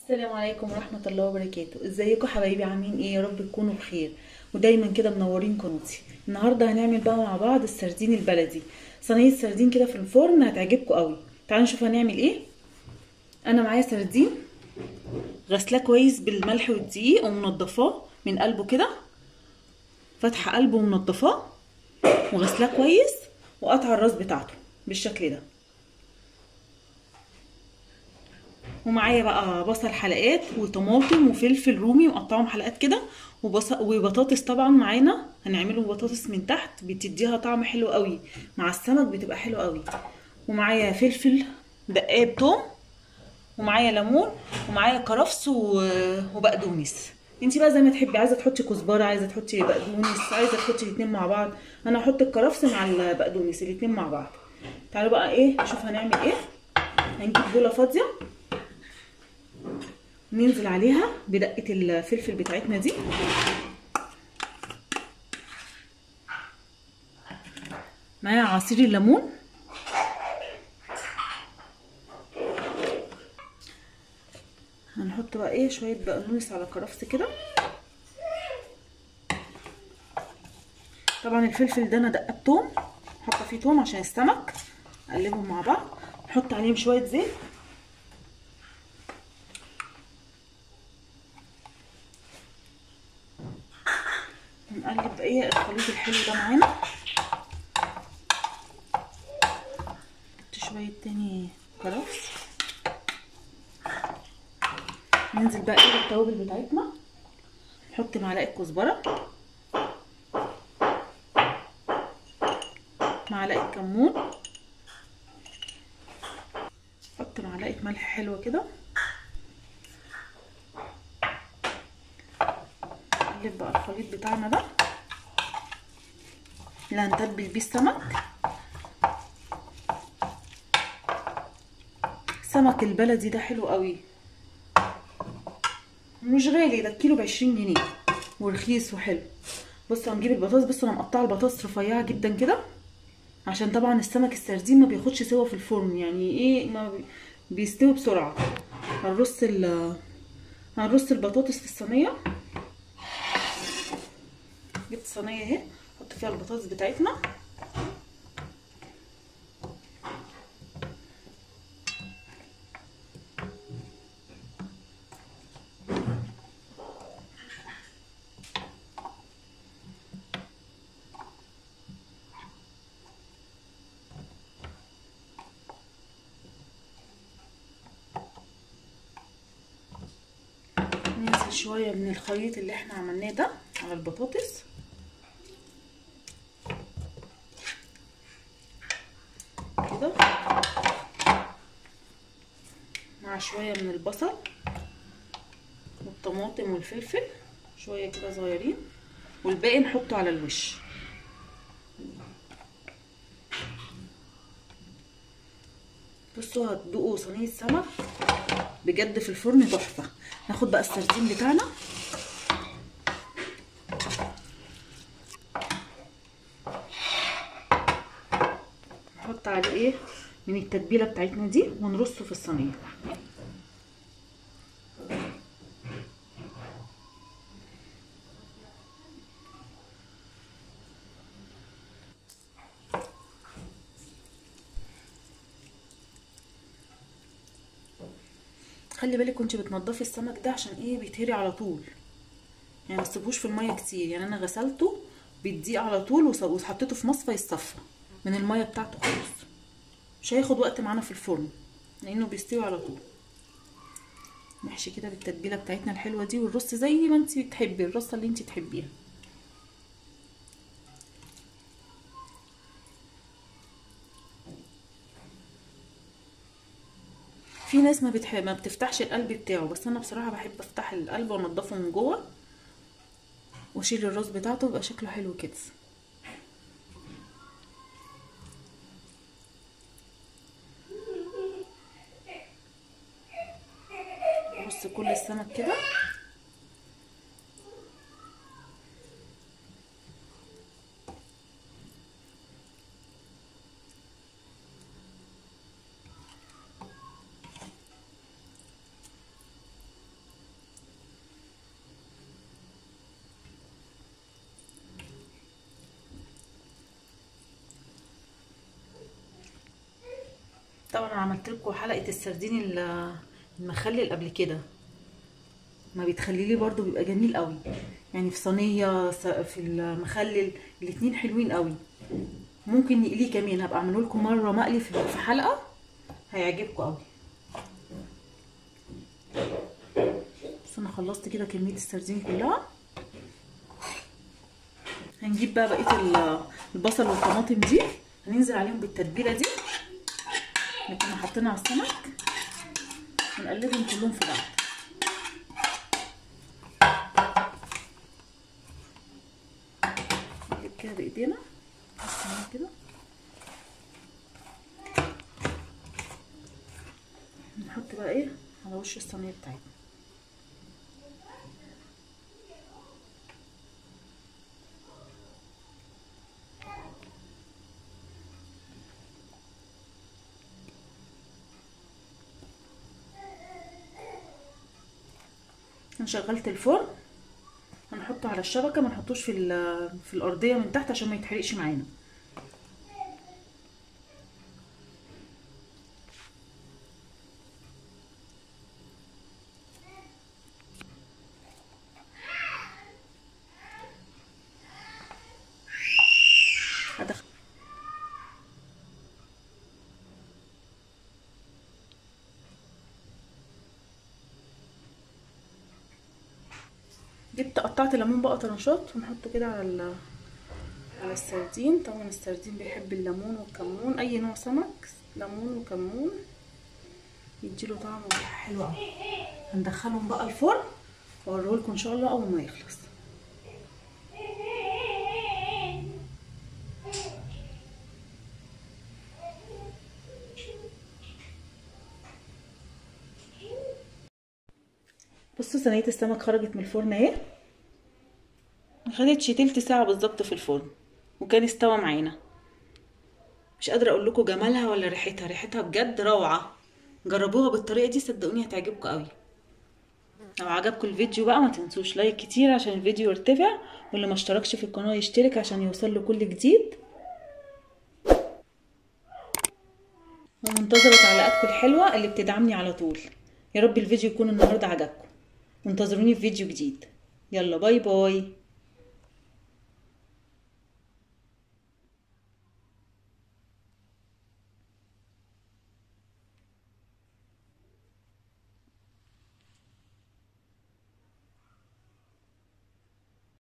السلام عليكم ورحمة الله وبركاته ازيكم حبايبي عاملين ايه يا رب تكونوا بخير ودايما كده منورين قناتي النهارده هنعمل بقى مع بعض السردين البلدي صينية سردين كده في الفرن هتعجبكم قوي تعالوا نشوف هنعمل ايه انا معايا سردين غسلاه كويس بالملح والدقيق ومنضفاه من قلبه كده فاتحه قلبه ومنضفاه وغسلاه كويس وقطع الراس بتاعته بالشكل ده ومعايا بقى بصل حلقات وطماطم وفلفل رومي مقطعهم حلقات كده وبصل وبطاطس طبعا معانا هنعمله بطاطس من تحت بتديها طعم حلو قوي مع السمك بتبقى حلو قوي ومعايا فلفل دقاب توم ومعايا ليمون ومعايا كرفس وبقدونس انت بقى زي ما تحبي عايزه تحطي كزبره عايزه تحطي بقدونس عايزه تحطي الاتنين مع بعض انا هحط الكرفس مع البقدونس الاتنين مع بعض تعالوا بقى ايه نشوف هنعمل ايه هنجيب بوله فاضيه ننزل عليها بدقة الفلفل بتاعتنا دي معايا عصير الليمون هنحط بقى ايه شوية بقدونس على كرفس كده طبعا الفلفل ده انا دقت توم حاطه فيه توم عشان السمك اقلبهم مع بعض نحط عليهم شويه زيت نقلب بقى الخليط الحلو ده معانا نحط شويه تاني كرفس ننزل بقى ايه بالتوابل بتاعتنا نحط معلقه كزبره معلقه كمون نحط معلقه ملح حلوه كده نقلب بقى الخليط بتاعنا ده اللي هنتبل بيه السمك السمك البلدي ده حلو قوي مش غالي ده الكيلو بعشرين جنيه ورخيص وحلو بصوا هنجيب البطاطس بصوا انا مقطعه البطاطس رفيعه جدا كده عشان طبعا السمك السردين ما بياخدش سوا في الفرن يعني ايه ما بيستوي بسرعه هنرص ال هنرص البطاطس في الصينيه جبت صينيه اهي نحط فيها البطاطس بتاعتنا ننزل شويه من الخليط اللي احنا عملناه ده على البطاطس كده مع شويه من البصل والطماطم والفلفل شويه كده صغيرين والباقي نحطه على الوش بصوا هتدوقوا صينيه سمك بجد في الفرن تحفه ناخد بقى السردين بتاعنا نحط عليه ايه من التتبيله بتاعتنا دي ونرصه في الصينيه خلي بالك وانت بتنضفي السمك ده عشان ايه بيتهري على طول يعني ما تسيبوش في الميه كتير يعني انا غسلته بالدقيق على طول وحطيته في مصفى يتصفى من الميه بتاعته خالص مش هياخد وقت معانا في الفرن لانه بيستوي على طول نحشي كده بالتتبيله بتاعتنا الحلوه دي والرص زي ما انت بتحبي الرصه اللي انت تحبيها في ناس ما بتحب ما بتفتحش القلب بتاعه بس انا بصراحه بحب افتح القلب وانضفه من جوه واشيل الراس بتاعته يبقى شكله حلو كده بص كل السمك كده طبعا انا عملت لكم حلقه السردين ال- المخلل قبل كده ما بيتخللي برضو بيبقى جميل قوي يعني في صينيه س- في المخلل الاتنين حلوين قوي ممكن نقليه كمان هبقى اعمله لكم مره مقلي في في حلقه هيعجبكم قوي بس انا خلصت كده كميه السردين كلها هنجيب بقى بقيه ال- البصل والطماطم دي هننزل عليهم بالتتبيله دي اللي كنا حاطينها على السمك ونقلبهم كلهم في بعض نقلب كده بايدينا بس كده نحط بقى ايه على وش الصينيه بتاعتنا انا شغلت الفرن هنحطه على الشبكه ما نحطوش في ال- في الارضيه من تحت عشان ما يتحرقش معانا هدخل جبت قطعت ليمون بقى طرنشات ونحطه كده على ال- على السردين طبعا السردين بيحب الليمون والكمون اي نوع سمك ليمون وكمون يديله طعم وريحه حلوه قوي هندخلهم بقى الفرن واوريهولكم ان شاء الله اول ما يخلص بصوا صينيه السمك خرجت من الفرن اهي ما خدتش تلت ساعه بالظبط في الفرن وكان استوى معانا مش قادره اقول لكم جمالها ولا ريحتها ريحتها بجد روعه جربوها بالطريقه دي صدقوني هتعجبكم قوي لو عجبكم الفيديو بقى ما تنسوش لايك كتير عشان الفيديو يرتفع واللي ما اشتركش في القناه يشترك عشان يوصل له كل جديد ومنتظره تعليقاتكم الحلوه اللي بتدعمني على طول يا رب الفيديو يكون النهارده عجبكم وانتظروني في فيديو جديد يلا باي باي